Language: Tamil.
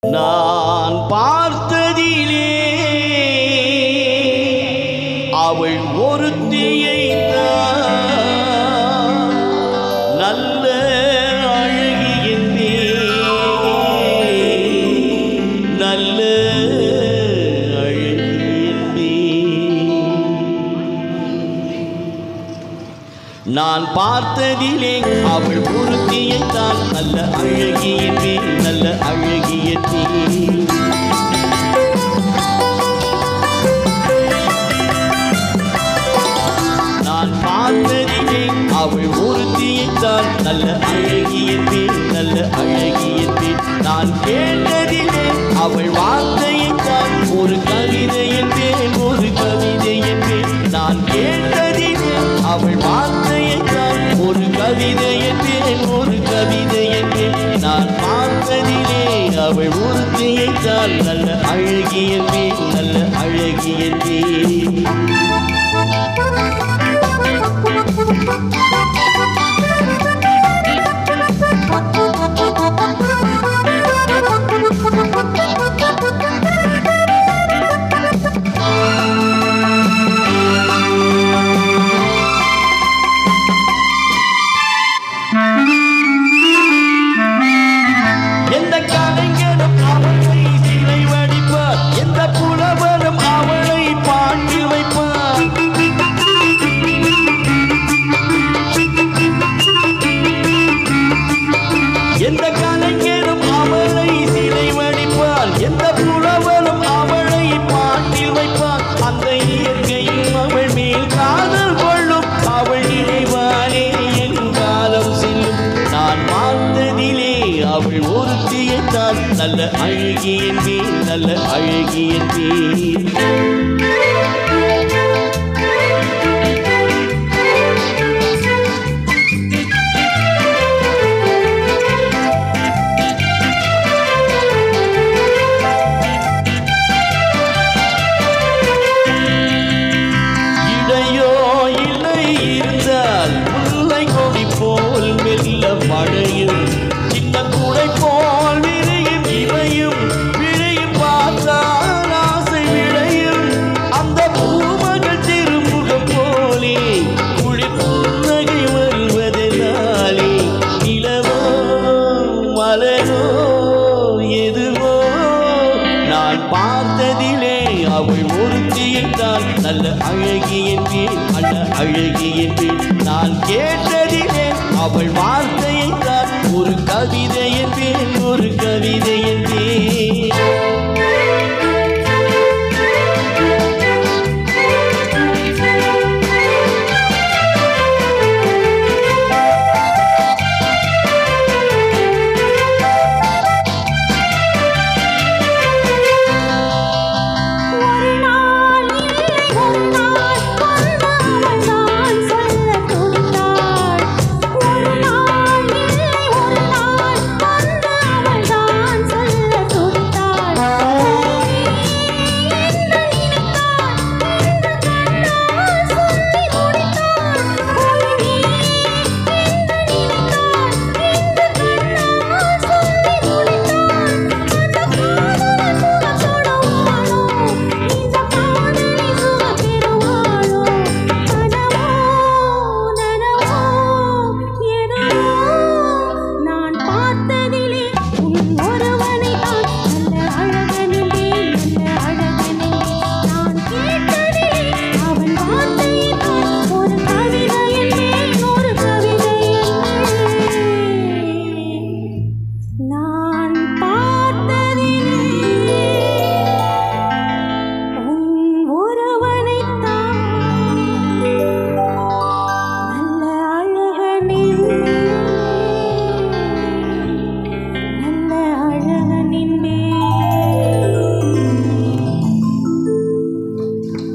நான் பார்த்ததிலே அவள் ஒருத்தியை நல்ல அழகி என்பேன் நல்ல அழகி என்பேன் நான் பார்த்ததிலே அவள் ஒருத்தியை தான் நல்ல அழகியத்தே நல்ல அழகியத்தே நான் பார்த்ததிலே அவள் ஒருத்தியை தான் நல்ல அழகியத்தே நல்ல அழகியத்தே நான் கேட்டதிலே அவள் வார்த்தையை தான் ஒரு கவிதை என்பேன் ஒரு கவிதை என்பேன் நான் கேட்டதிலே அவள் வார்த்தையை தான் ஒரு கவிதை என்பேன் ஒரு கவிதை என்பேன் நான் பார்த்ததிலே அவள் ஒருத்தியை தான் நல்ல அழகியத்தே நல்ல அழகியத்தே எந்த கலைஞரும் அவளை சிலை வடிப்பார் எந்த புலவரும் அவளை பாட்டி வைப்பார் எந்த கலைஞரும் அவளை சிலை வடிப்பார் எந்த புலவரும் அவளை பாட்டில் வைப்பார் அந்த இயற்கையும் அவள் மேல் காதல் கொள்ளும் அவள் நினைவாரே என் காலம் செல்லும் நான் பார்த்ததிலே அவள் ஒருத்தியை தான் நல்ல அழகியன்பே நல்ல அழகியன்பே இடையோ இல்லை இருந்தால் முல்லை கொடி போல் மெல்ல மழையும் சின்ன குடை போல் விரையும் இவையும் விழையும் பார்த்தால் ஆசை விளையும் அந்த பூமகள் திருமுகம் போலே குளிர் புன்னகை வருவதனாலே நிலவோ மலரோ எதுவோ நான் பார்த்ததிலே அவள் ஒருத்தியை தான் நல்ல அழகி என்பேன் அல்ல அழகி என்பேன் நான் கேட்டதிலே அவள் வார்த்தையை தான் ஒரு கவிதை என்பேன் ஒரு கவிதை என்பேன்